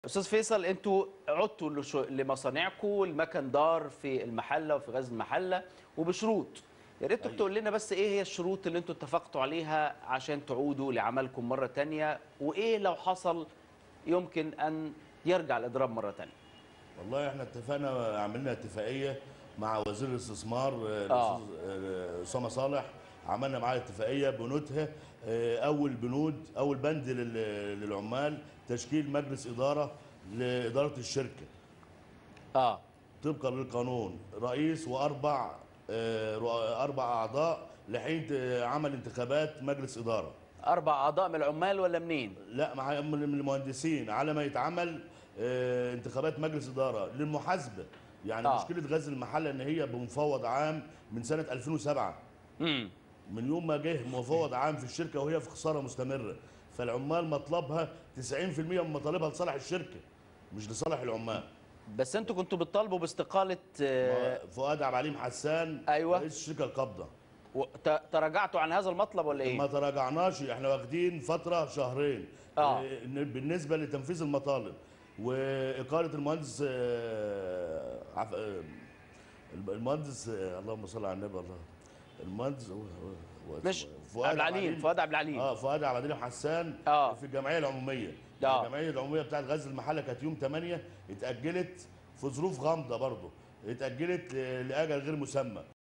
استاذ فيصل انتوا عدتوا لشو- لمصانعكم المكن دار في المحله وفي غزل المحله وبشروط يا ريت تقول لنا بس ايه هي الشروط اللي انتوا اتفقتوا عليها عشان تعودوا لعملكم مره تانية وايه لو حصل يمكن ان يرجع الاضراب مره تانية والله احنا اتفقنا عملنا اتفاقيه مع وزير الاستثمار آه، آه. الاستاذ آه، اسامه صالح عملنا معاه اتفاقيه بنودها آه، اول بنود اول بند لل- للعمال تشكيل مجلس اداره لاداره الشركه اه طبقا للقانون رئيس واربع آه، رؤ- اربع اعضاء لحين آه، عمل انتخابات مجلس اداره اربع اعضاء من العمال ولا منين لا مع من المهندسين على ما يتعمل آه، انتخابات مجلس اداره للمحاسبه يعني آه. مشكله غزل المحله ان هي بمفوض عام من سنه 2007 امم من يوم ما جه مفوض عام في الشركه وهي في خساره مستمره فالعمال مطلبها 90% من مطالبها لصالح الشركه مش لصالح العمال بس انتوا كنتوا بتطالبوا باستقاله آه، فؤاد عبد العليم حسان أيوة. رئيس الشركه القابضه و- ت- تراجعتوا عن هذا المطلب ولا ما ايه تراجعناش احنا واخدين فتره شهرين آه. إيه، بالنسبه لتنفيذ المطالب واقاله المهندس آه، عف... آه، المهندس آه، اللهم صل على النبي الله المهندس هو هو- هو مش اسمه عبد العليم فؤاد عبد العليم اه فؤاد عبد العليم حسان آه. في الجمعيه العموميه آه. الجمعيه العموميه بتاعت غزل المحله كانت يوم 8 اتاجلت في ظروف غامضه برضه اتاجلت ل- لاجل غير مسمى